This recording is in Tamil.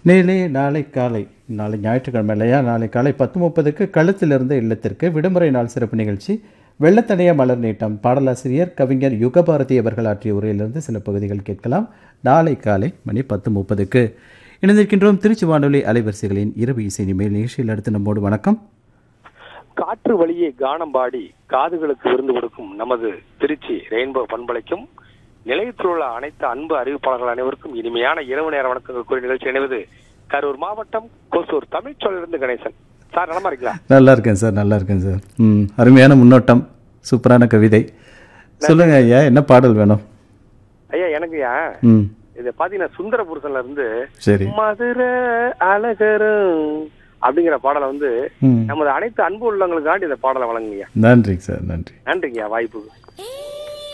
நேலே நாளை காலை நாளை ஞாயிற்றுக்கிழமை இல்லையா நாளை காலை பத்து முப்பதுக்கு களத்திலிருந்து இல்லத்திற்கு விடுமுறை நாள் சிறப்பு நிகழ்ச்சி வெள்ளத்தனைய மலர் நீட்டம் பாடலாசிரியர் கவிஞர் யுகபாரதி அவர்கள் ஆற்றிய உரையிலிருந்து சில பகுதிகள் கேட்கலாம் நாளை காலை மணி பத்து முப்பதுக்கு இணைந்திருக்கின்றோம் திருச்சி வானொலி அலைவரிசைகளின் இரவு இசை நிமையில் நிகழ்ச்சியில் அடுத்து நம்மோடு வணக்கம் காற்று வழியே கானம் பாடி காதுகளுக்கு விருந்து கொடுக்கும் நமது திருச்சி ரெயின்போ பண்பலைக்கும் நிலையத்தில் உள்ள அனைத்து அன்பு அறிவிப்பாளர்கள் அனைவருக்கும் இனிமையான இரவு நேர வணக்கங்கள் கூறிய நிகழ்ச்சி இணைவது கரூர் மாவட்டம் கொசூர் தமிழ்ச்சொல்லிருந்து கணேசன் சார் நலமா இருக்கீங்களா நல்லா இருக்கேன் சார் நல்லா இருக்கேன் சார் ம் அருமையான முன்னோட்டம் சூப்பரான கவிதை சொல்லுங்க ஐயா என்ன பாடல் வேணும் ஐயா எனக்கு ஏன் ம் இது பாத்தீங்கன்னா சுந்தர புருஷன்ல இருந்து சரி மதுரை அழகரும் அப்படிங்கிற பாடலை வந்து ம் நமது அனைத்து அன்பு உள்ளவங்களுக்காண்டி இந்த பாடலை வழங்குங்க நன்றி சார் நன்றி நன்றிங்க வாய்ப்புக்கு ஏ